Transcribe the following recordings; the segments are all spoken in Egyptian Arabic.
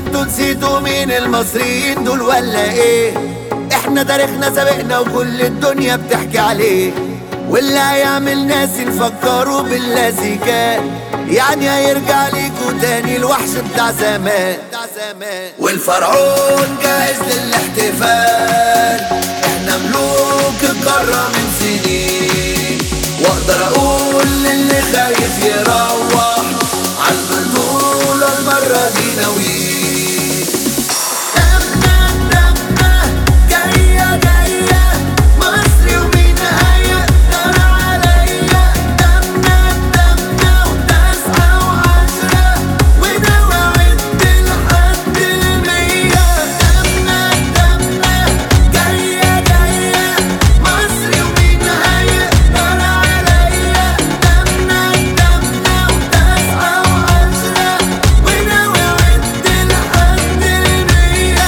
انتوا نسيتوا مين المصريين دول ولا ايه احنا تاريخنا سابقنا وكل الدنيا بتحكي عليه واللي هيعمل ناس نفكروا بالذي كان يعني هيرجع ليكوا تاني الوحش بتاع زمان والفرعون جاهز للاحتفال احنا ملوك القارة من سنين واقدر اقول للي خايف يروح عالبطولة المرة دي ناويين دمنا دمنا جاية جاية مصري ومين هيقدر عليا دمنا دمنا وتسعة وعشرة وناوي أعد لحد المية دمنا دمنا جاية جاية مصري ومين هيقدر عليا دمنا دمنا وتسعة وعشرة وناوي أعد لحد المية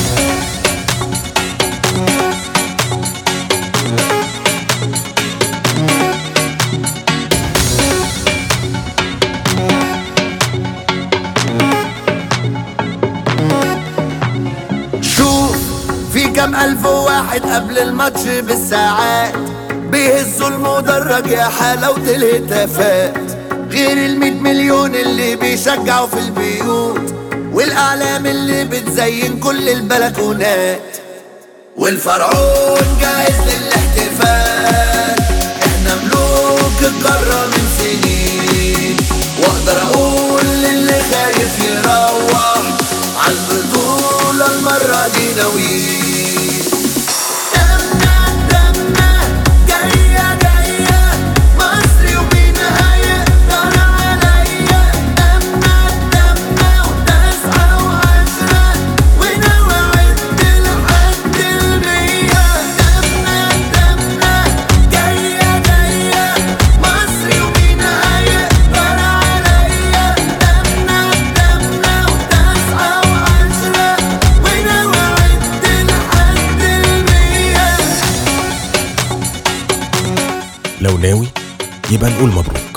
شوف في كم ألف واحد قبل الماتش بالساعات بيهزوا المدرج يا حلاوة الهتافات غير المية مليون اللي بيشجعوا في البيوت والأعلام اللي بتزين كل البلكونات والفرعون جاهز للاحتفال احنا ملوك القارة من سنين واقدر اقول للي خايف يروح عالبطولة المرة دي ناويين دمنا دمنا جاية جاية مصري ومين هيقدر عليا دمنا دمنا وتسعة وعشرة وناوي أعد لحد المية دمنا دمنا جاية جاية مصري ومين هيقدر عليا دمنا دمنا وتسعة وعشرة وناوي أعد لحد المية لو ناوي يبقى نقول مبروك